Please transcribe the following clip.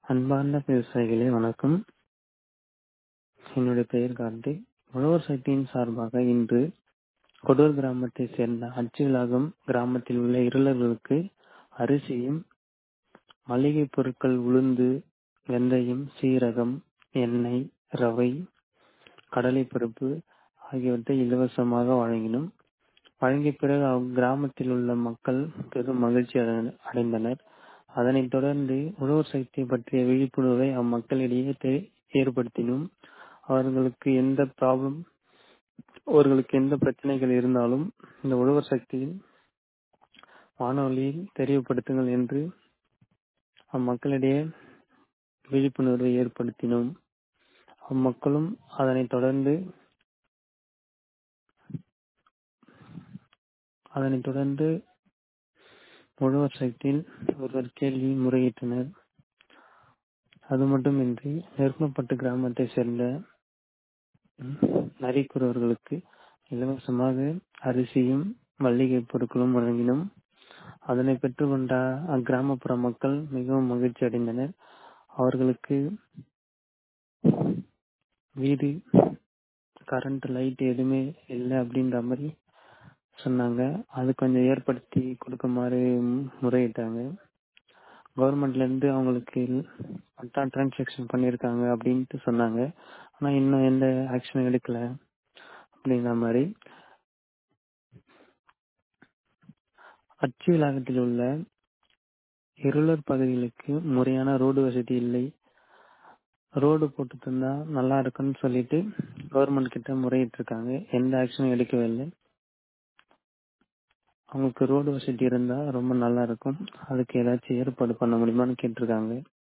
அன்பார்ந்த விவசாயிகளே வணக்கம் என்னுடைய பெயர் கார்த்திக் உழவர் சக்தியின் சார்பாக இன்று கொடூர் கிராமத்தை சேர்ந்த அச்சுவிலாகம் கிராமத்தில் உள்ள இருளர்களுக்கு அரிசியும் மளிகை பொருட்கள் உளுந்து வெந்தயம் சீரகம் எண்ணெய் ரவை கடலைப்பருப்பு ஆகியவற்றை இலவசமாக வழங்கினோம் வழங்கிய பிறகு அக்கிராமத்தில் உள்ள மக்கள் பெரும் மகிழ்ச்சி அடை- அடைந்தனர் அதனைத் தொடர்ந்து உழவர் சக்தி பற்றிய விழிப்புணர்வை அம்மக்களிடையே தெ- ஏற்படுத்தினோம் அவர்களுக்கு எந்த ப்ராப்ளம் அவர்களுக்கு எந்த பிரச்சனைகள் இருந்தாலும் இந்த உழவர் சக்தியின் வானொலியில் தெரியப்படுத்துங்கள் என்று அம்மக்களிடையே விழிப்புணர்வை ஏற்படுத்தினோம் அம்மக்களும் அதனைத் தொடர்ந்து அதனைத் தொடர்ந்து உழவர் சக்தியில் ஒருவர் கேள்வி முறையிட்டனர் அது மட்டுமின்றி நெருமப்பட்டு கிராமத்தை சேர்ந்த ம், நரிக்குறவர்களுக்கு இலவசமாக அரிசியும் மல்லிகை பொருட்களும் வழங்கினோம் அதனை பெற்றுக்கொண்ட அக்கிராமப்புற மக்கள் மிகவும் மகிழ்ச்சி அடைந்தனர் அவர்களுக்கு வீடு கரண்ட் லைட் எதுவுமே இல்லை அப்படின்ற மாதிரி சொன்னாங்க அது கொஞ்சம் ஏற்படுத்தி கொடுக்குமாறு முறையிட்டாங்க கவர்மெண்ட்ல இருந்து அவங்களுக்கு பட்டா டிரான்சாக்ஷன் பண்ணியிருக்காங்க அப்படின்ட்டு சொன்னாங்க ஆனா இன்னும் எந்த ஆக்ஷனும் எடுக்கல அப்படிங்கிற மாதிரி அச்சு விலாகத்தில் உள்ள இருளர் பகுதிகளுக்கு முறையான ரோடு வசதி இல்லை ரோடு போட்டு தந்தா நல்லா இருக்கும்னு சொல்லிட்டு கவர்மெண்ட் கிட்ட முறையிட்டு இருக்காங்க எந்த ஆக்ஷனும் எடுக்கவே இல்லை அவங்களுக்கு ரோடு வசதி இருந்தா ரொம்ப நல்லா இருக்கும் அதுக்கு ஏதாச்சும் ஏற்பாடு பண்ண முடியுமான்னு கேட்டிருக்காங்க